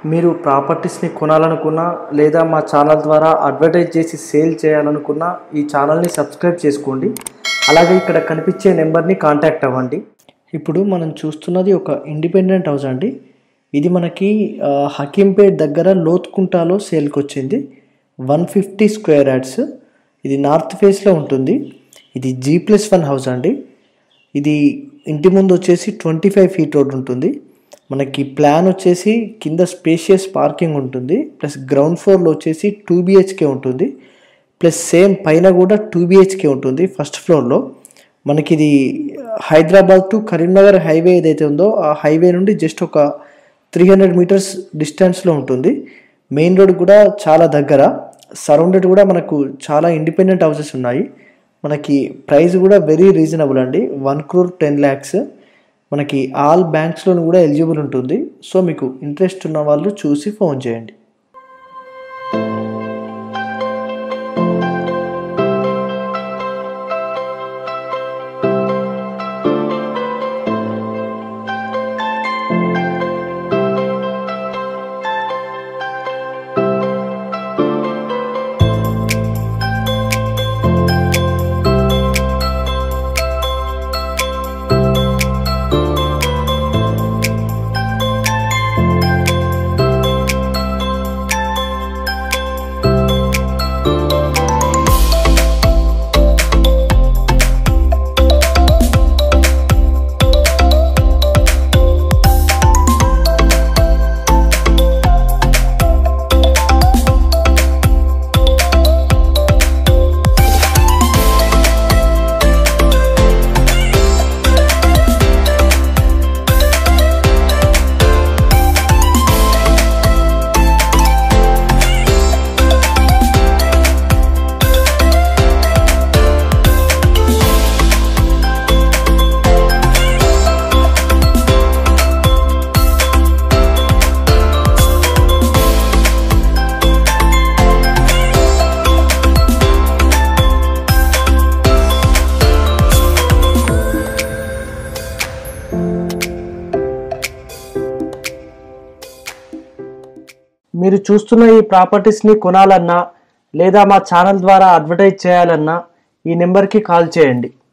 మీరు ప్రాపర్టీస్ని కొనాలనుకున్నా లేదా మా ఛానల్ ద్వారా అడ్వర్టైజ్ చేసి సేల్ చేయాలనుకున్నా ఈ ఛానల్ని సబ్స్క్రైబ్ చేసుకోండి అలాగే ఇక్కడ కనిపించే నెంబర్ని కాంటాక్ట్ అవ్వండి ఇప్పుడు మనం చూస్తున్నది ఒక ఇండిపెండెంట్ హౌస్ అండి ఇది మనకి ఆ, హకీంపేట్ దగ్గర లోత్కుంటాలో సేల్కి వచ్చింది వన్ ఫిఫ్టీ స్క్వేర్ యాడ్స్ ఇది నార్త్ ఫేస్లో ఉంటుంది ఇది జీ ప్లస్ వన్ హౌస్ అండి ఇది ఇంటి ముందు వచ్చేసి ట్వంటీ ఫైవ్ ఫీట్ రోడ్ ఉంటుంది మనకి ప్లాన్ వచ్చేసి కింద స్పేషియస్ పార్కింగ్ ఉంటుంది ప్లస్ గ్రౌండ్ ఫ్లోర్లో వచ్చేసి టూ బిహెచ్కే ఉంటుంది ప్లస్ సేమ్ పైన కూడా టూ బిహెచ్కే ఉంటుంది ఫస్ట్ ఫ్లోర్లో మనకి ఇది హైదరాబాద్ టు కరీంనగర్ హైవే ఏదైతే ఉందో ఆ హైవే నుండి జస్ట్ ఒక త్రీ హండ్రెడ్ మీటర్స్ డిస్టెన్స్లో ఉంటుంది మెయిన్ రోడ్ కూడా చాలా దగ్గర సరౌండెడ్ కూడా మనకు చాలా ఇండిపెండెంట్ హౌసెస్ ఉన్నాయి మనకి ప్రైస్ కూడా వెరీ రీజనబుల్ అండి వన్ క్రోర్ టెన్ ల్యాక్స్ మనకి ఆల్ బ్యాంక్స్లోనూ కూడా ఎలిజిబుల్ ఉంటుంది సో మీకు ఇంట్రెస్ట్ ఉన్న వాళ్ళు చూసి ఫోన్ చేయండి మీరు చూస్తున్న ఈ ప్రాపర్టీస్ని కొనాలన్నా లేదా మా ఛానల్ ద్వారా అడ్వర్టైజ్ చేయాలన్నా ఈ నెంబర్కి కాల్ చేయండి